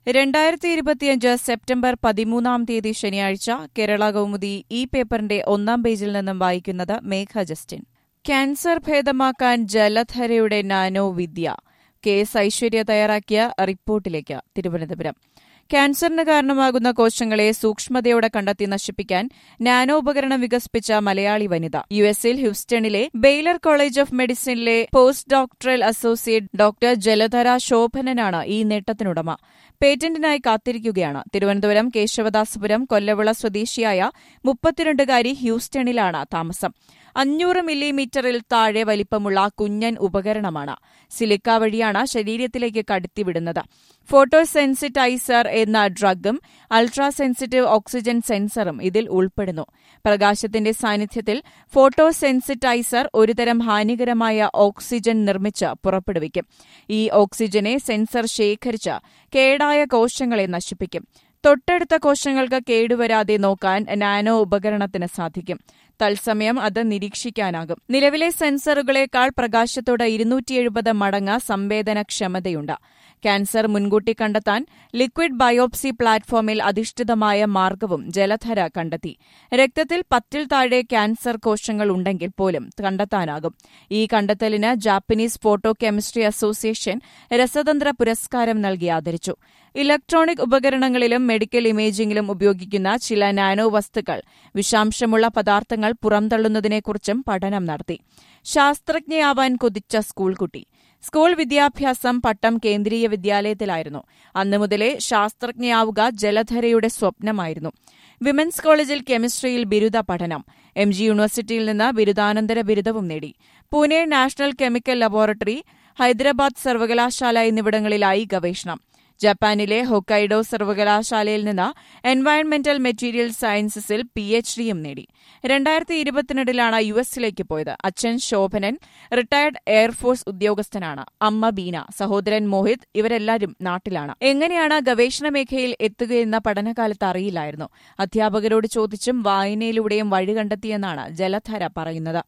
രണ്ടായിരത്തി ഇരുപത്തിയഞ്ച് സെപ്റ്റംബർ പതിമൂന്നാം തീയതി ശനിയാഴ്ച കേരള കൗമുദി ഈ പേപ്പറിന്റെ ഒന്നാം പേജിൽ നിന്നും വായിക്കുന്നത് മേഘ ജസ്റ്റിൻ ക്യാൻസർ ഭേദമാക്കാൻ ജലധരയുടെ നാനോ വിദ്യ കേസ് ഐശ്വര്യ തയ്യാറാക്കിയ റിപ്പോർട്ടിലേക്ക് തിരുവനന്തപുരം ക്യാൻസറിന് കാരണമാകുന്ന കോശങ്ങളെ സൂക്ഷ്മതയോടെ കണ്ടെത്തി നശിപ്പിക്കാൻ നാനോ ഉപകരണം വികസിപ്പിച്ച മലയാളി വനിത യു എസിൽ ഹ്യൂസ്റ്റണിലെ ബെയ്ലർ കോളേജ് ഓഫ് മെഡിസിനിലെ post doctoral associate doctor Jaladhara ശോഭനനാണ് ഈ നേട്ടത്തിനുടമ പേറ്റന്റിനായി കാത്തിരിക്കുകയാണ് തിരുവനന്തപുരം കേശവദാസപുരം കൊല്ലവിള സ്വദേശിയായ മുപ്പത്തിരണ്ടുകാരി ഹ്യൂസ്റ്റണിലാണ് താമസം അഞ്ഞൂറ് മില്ലിമീറ്ററിൽ താഴെ വലിപ്പമുള്ള കുഞ്ഞൻ ഉപകരണമാണ് സിലിക്ക വഴിയാണ് ശരീരത്തിലേക്ക് കടത്തിവിടുന്നത് ഫോട്ടോ സെൻസിറ്റൈസർ എന്ന ഡ്രഗും അൾട്രാ സെൻസിറ്റീവ് ഓക്സിജൻ സെൻസറും ഇതിൽ ഉൾപ്പെടുന്നു പ്രകാശത്തിന്റെ സാന്നിധ്യത്തിൽ ഫോട്ടോ സെൻസിറ്റൈസർ ഒരുതരം ഹാനികരമായ ഓക്സിജൻ നിർമ്മിച്ച് പുറപ്പെടുവിക്കും ഈ ഓക്സിജനെ സെൻസർ ശേഖരിച്ച് കേടായ കോശങ്ങളെ നശിപ്പിക്കും തൊട്ടടുത്ത കോശങ്ങൾക്ക് കേടുവരാതെ നോക്കാൻ നാനോ ഉപകരണത്തിന് സാധിക്കും തത്സമയം അത് നിരീക്ഷിക്കാനാകും നിലവിലെ സെൻസറുകളേക്കാൾ പ്രകാശത്തോട് ഇരുന്നൂറ്റി എഴുപത് മടങ്ങ് സംവേദനക്ഷമതയുണ്ട് ക്യാൻസർ മുൻകൂട്ടി കണ്ടെത്താൻ ലിക്വിഡ് ബയോപ്സി പ്ലാറ്റ്ഫോമിൽ അധിഷ്ഠിതമായ മാർഗവും ജലധര കണ്ടെത്തി രക്തത്തിൽ പത്തിൽ താഴെ ക്യാൻസർ കോശങ്ങൾ ഉണ്ടെങ്കിൽ പോലും കണ്ടെത്താനാകും ഈ കണ്ടെത്തലിന് ജാപ്പനീസ് ഫോട്ടോ കെമിസ്ട്രി അസോസിയേഷൻ രസതന്ത്ര പുരസ്കാരം നൽകി ആദരിച്ചു ഇലക്ട്രോണിക് ഉപകരണങ്ങളിലും മെഡിക്കൽ ഇമേജിംഗിലും ഉപയോഗിക്കുന്ന ചില നാനോ വസ്തുക്കൾ വിഷാംശമുള്ള പദാർത്ഥങ്ങൾ പുറന്തള്ളുന്നതിനെക്കുറിച്ചും പഠനം നടത്തി ശാസ്ത്രജ്ഞയാവാൻ കൊതിച്ച സ്കൂൾ കുട്ടി സ്കൂൾ വിദ്യാഭ്യാസം പട്ടം കേന്ദ്രീയ വിദ്യാലയത്തിലായിരുന്നു അന്നു മുതലേ ശാസ്ത്രജ്ഞയാവുക ജലധരയുടെ സ്വപ്നമായിരുന്നു വിമൻസ് കോളേജിൽ കെമിസ്ട്രിയിൽ ബിരുദ പഠനം എം ജി യൂണിവേഴ്സിറ്റിയിൽ നിന്ന് ബിരുദാനന്തര ബിരുദവും നേടി Pune national chemical laboratory Hyderabad സർവകലാശാല എന്നിവിടങ്ങളിലായി ഗവേഷണം ജപ്പാനിലെ ഹൊക്കൈഡോ സർവകലാശാലയിൽ നിന്ന് എൻവയൺമെന്റൽ മെറ്റീരിയൽ സയൻസസിൽ പി എച്ച് ഡിയും നേടി രണ്ടായിരത്തി ഇരുപത്തിരണ്ടിലാണ് യു എസിലേക്ക് പോയത് അച്ഛൻ ശോഭനൻ റിട്ടയർഡ് എയർഫോഴ്സ് ഉദ്യോഗസ്ഥനാണ് അമ്മ ബീന സഹോദരൻ മോഹിത് ഇവരെല്ലാവരും നാട്ടിലാണ് എങ്ങനെയാണ് ഗവേഷണ മേഖലയിൽ എത്തുകയെന്ന പഠനകാലത്ത് അറിയില്ലായിരുന്നു അധ്യാപകരോട് ചോദിച്ചും വായനയിലൂടെയും വഴി കണ്ടെത്തിയെന്നാണ് ജലധര പറയുന്നത്